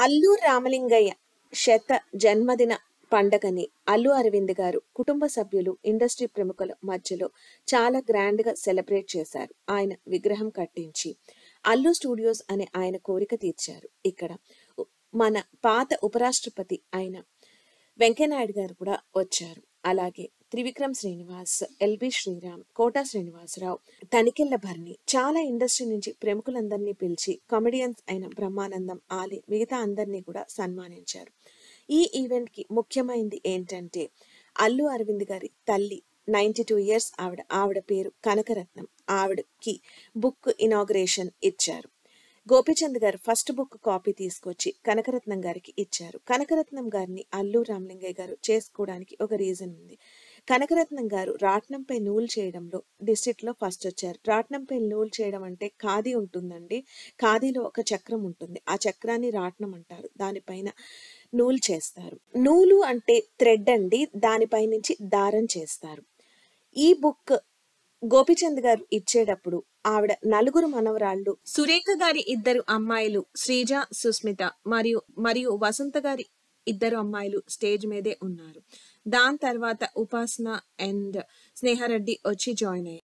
అల్లు రామలింగయ్య శత జన్మదిన పండగని అల్లు అరవింద్ గారు కుటుంబ సభ్యులు ఇండస్ట్రీ ప్రముఖుల మధ్యలో చాలా గ్రాండ్ గా సెలబ్రేట్ చేశారు ఆయన విగ్రహం కట్టించి అల్లు స్టూడియోస్ అనే ఆయన కోరిక తీర్చారు ఇక్కడ ఉ- మన పాత ఉపరాష్ట్రపతి అయిన వెంకయ్యనాయుడు గారు కూడా వచ్చారు అలాగే త్రివిక్రమ్ శ్రీనివాస్ ఎల్బి శ్రీరామ్ కోటా శ్రీనివాసరావు తనికెళ్ల భరణి చాలా ఇండస్ట్రీ నుంచి ప్రముఖులందరినీ పిలిచి కామెడియన్స్ అయిన బ్రహ్మానందం ఆలి మిగతా అందరినీ కూడా సన్మానించారు ఈ ఈవెంట్ కి ముఖ్యమైనది ఏంటంటే అల్లు అరవింద్ గారి తల్లి నైన్టీ టూ ఇయర్స్ ఆవిడ ఆవిడ పేరు కనకరత్నం ఆవిడకి బుక్ ఇనాగ్రేషన్ ఇచ్చారు గోపిచంద్ గారు ఫస్ట్ బుక్ కాపీ తీసుకొచ్చి కనకరత్నం గారికి ఇచ్చారు కనకరత్నం గారిని అల్లు రామలింగయ్య గారు చేసుకోవడానికి ఒక రీజన్ ఉంది కనకరత్నం గారు రాట్నంపై నూలు చేయడంలో డిస్ట్రిక్ట్ లో ఫస్ట్ వచ్చారు రాట్నంపై నూలు చేయడం అంటే ఖాదీ ఉంటుందండి ఖాదీలో ఒక చక్రం ఉంటుంది ఆ చక్రాన్ని రాట్నం అంటారు దానిపైన నూలు చేస్తారు నూలు అంటే థ్రెడ్ అండి దానిపై నుంచి దారం చేస్తారు ఈ బుక్ గోపిచంద్ గారు ఇచ్చేటప్పుడు ఆవిడ నలుగురు మనవరాళ్ళు సురేఖ గారి ఇద్దరు అమ్మాయిలు శ్రీజ సుస్మిత మరియు మరియు వసంత గారి ఇద్దరు అమ్మాయిలు స్టేజ్ మీదే ఉన్నారు దాని తర్వాత ఉపాసన అండ్ స్నేహారెడ్డి వచ్చి జాయిన్ అయ్యారు